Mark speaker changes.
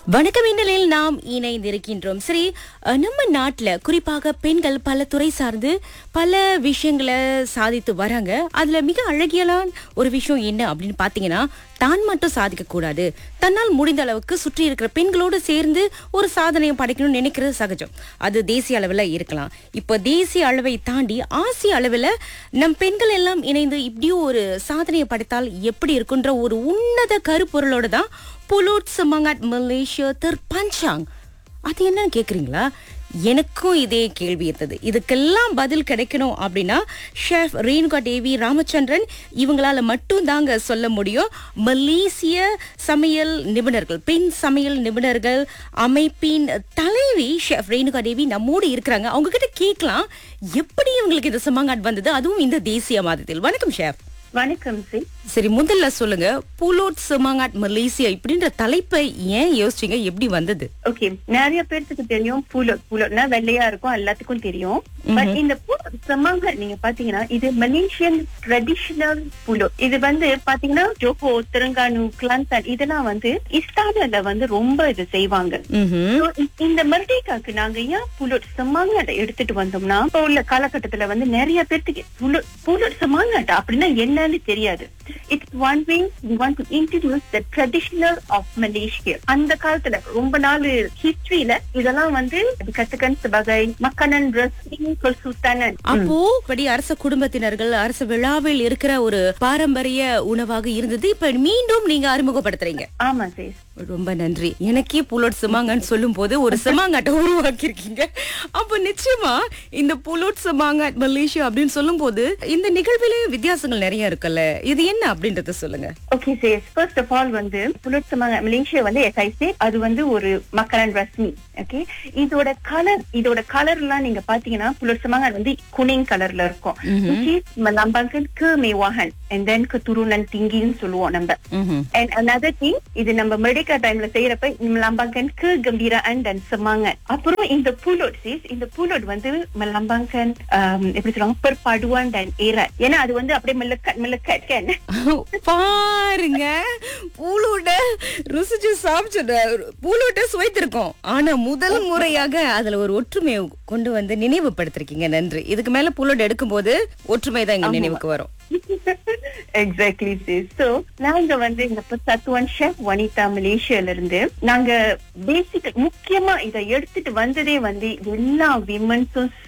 Speaker 1: வணக்கம் இன்னலில் நாம் இணைந்திருக்கின்றோம் சரி அஹ், நம்ம நாட்டுல குறிப்பாக பெண்கள் பல துறை சார்ந்து பல விஷயங்களை சாதித்து வராங்க அதுல மிக அழகியலான ஒரு விஷயம் என்ன அப்படின்னு பாத்தீங்கன்னா தான் மட்டும் சாதிக்க கூடாது தன்னால் முடிந்த அளவுக்கு சுற்றி இருக்கிற பெண்களோடு சேர்ந்து ஒரு சாதனையை படைக்கணும்னு நினைக்கிறது சகஜம் அது தேசிய அளவில் இருக்கலாம் இப்போ தேசிய அளவை தாண்டி ஆசிய அளவில் நம் பெண்கள் எல்லாம் இணைந்து இப்படியும் ஒரு சாதனையை படைத்தால் எப்படி இருக்குன்ற ஒரு உன்னத கருப்பொருளோட தான் புலோட் சமங்காட் மலேசியா பஞ்சாங் அது என்னன்னு கேக்குறீங்களா எனக்கும் இதே கேள்வி இருந்தது இதுக்கெல்லாம் பதில் கிடைக்கணும் அப்படின்னா ஷெஃப் ரேணுகா தேவி ராமச்சந்திரன் இவங்களால மட்டும் தாங்க சொல்ல முடியும் மலேசிய சமையல் நிபுணர்கள் பெண் சமையல் நிபுணர்கள் அமைப்பின் தலைவி ஷெஃப் ரேணுகா தேவி நம்மோடு இருக்கிறாங்க அவங்க கிட்ட கேட்கலாம் எப்படி இவங்களுக்கு இந்த சமங்காட் வந்தது அதுவும் இந்த தேசிய மாதத்தில் வணக்கம் ஷெஃப்
Speaker 2: வணக்கம் சி
Speaker 1: சரி முதல்ல சொல்லுங்க புலோட் சமாங்காட் மலேசியா இப்படின்ற தலைப்பை ஏன் யோசிச்சீங்க எப்படி வந்தது
Speaker 2: ஓகே நிறைய பேர்த்துக்கு தெரியும் புலோட் புலோட்னா வெள்ளையா இருக்கும் எல்லாத்துக்கும் தெரியும் பட் இந்த புலோட் சமாங்க நீங்க பாத்தீங்கன்னா இது மலேசியன் ட்ரெடிஷனல் புலோட் இது வந்து பாத்தீங்கன்னா ஜோகோ திருங்கானு கிளாந்தான் இதெல்லாம் வந்து இஸ்தானில வந்து ரொம்ப இது செய்வாங்க
Speaker 1: ம்ஹும்.
Speaker 2: So, இ- இந்த மர்டேக்காக்கு நாங்க ஏன் புலோட் சமாங்காட்டை எடுத்துட்டு வந்தோம்னா இப்போ உள்ள காலகட்டத்துல வந்து நிறைய பேர்த்துக்கு புலோட் புலோட் சமாங்காட்டா அப்படின்னா என்னன்னு தெரியாது it's one way we want to introduce the traditional of Malaysia அந்த காலத்துல ரொம்ப நாள் ஹிஸ்டரியில இதெல்லாம் வந்து கத்துக்கன் sebagai makanan resmi kesultanan
Speaker 1: அப்போ படி அரச குடும்பத்தினர்கள் அரச விழாவில் இருக்கிற ஒரு பாரம்பரிய உணவாக இருந்தது இப்ப மீண்டும் நீங்க அறிமுகப்படுத்துறீங்க
Speaker 2: ஆமா சேஸ்
Speaker 1: ரொம்ப நன்றி எனக்கே புலோட் சிமாங்கன்னு சொல்லும் போது ஒரு சிமாங்காட்டை உருவாக்கி இருக்கீங்க அப்ப நிச்சயமா இந்த புலோட் சிமாங்காட் மலேசியா அப்படின்னு சொல்லும் போது இந்த நிகழ்விலே வித்தியாசங்கள் நிறைய இருக்குல்ல இது என்ன அப்படின்றத சொல்லுங்க
Speaker 2: ஓகே சேஸ் ஃபர்ஸ்ட் ஆஃப் ஆல் வந்து புலட் சமாங்க மலேசியா வந்து எஸ்ஐசி அது வந்து ஒரு மக்கான் ரஸ்மி ஓகே இதோட கலர் இதோட கலர் எல்லாம் நீங்க பாத்தீங்கன்னா புலட் சமாங்க வந்து குனிங் கலர்ல இருக்கும் which is melambangkan kemewahan and then keturunan tinggiன்னு சொல்லுவோம் நம்ம
Speaker 1: ம்ஹும்.
Speaker 2: and another thing இது நம்ம மெடிக்கா டைம்ல செய்யறப்ப melambangkan kegembiraan dan semangat அப்புறம் இந்த புலோட் சீஸ் இந்த புலோட் வந்து melambangkan um, எப்படி சொல்லுவாங்க perpaduan dan erat ஏன்னா அது வந்து அப்படியே melekat melekat kan
Speaker 1: பாருங்க பூலோட ருசிச்சு சாப்பிட்டு பூலோட்ட சுவைத்திருக்கோம் ஆனா முதல் முறையாக அதுல ஒரு ஒற்றுமையை கொண்டு வந்து நினைவுபடுத்திருக்கீங்க நன்றி இதுக்கு மேல பூலோட் எடுக்கும்போது ஒற்றுமை தான் எங்க நினைவுக்கு வரும்
Speaker 2: எக்ஸாக்ட்லி சிஸ் சோ நாங்க வந்து இந்த சத்துவன் ஷெஃப் வனிதா மலேசியால இருந்து நாங்க பேசிக் முக்கியமா இதை எடுத்துட்டு வந்ததே வந்து எல்லா விமன்ஸும்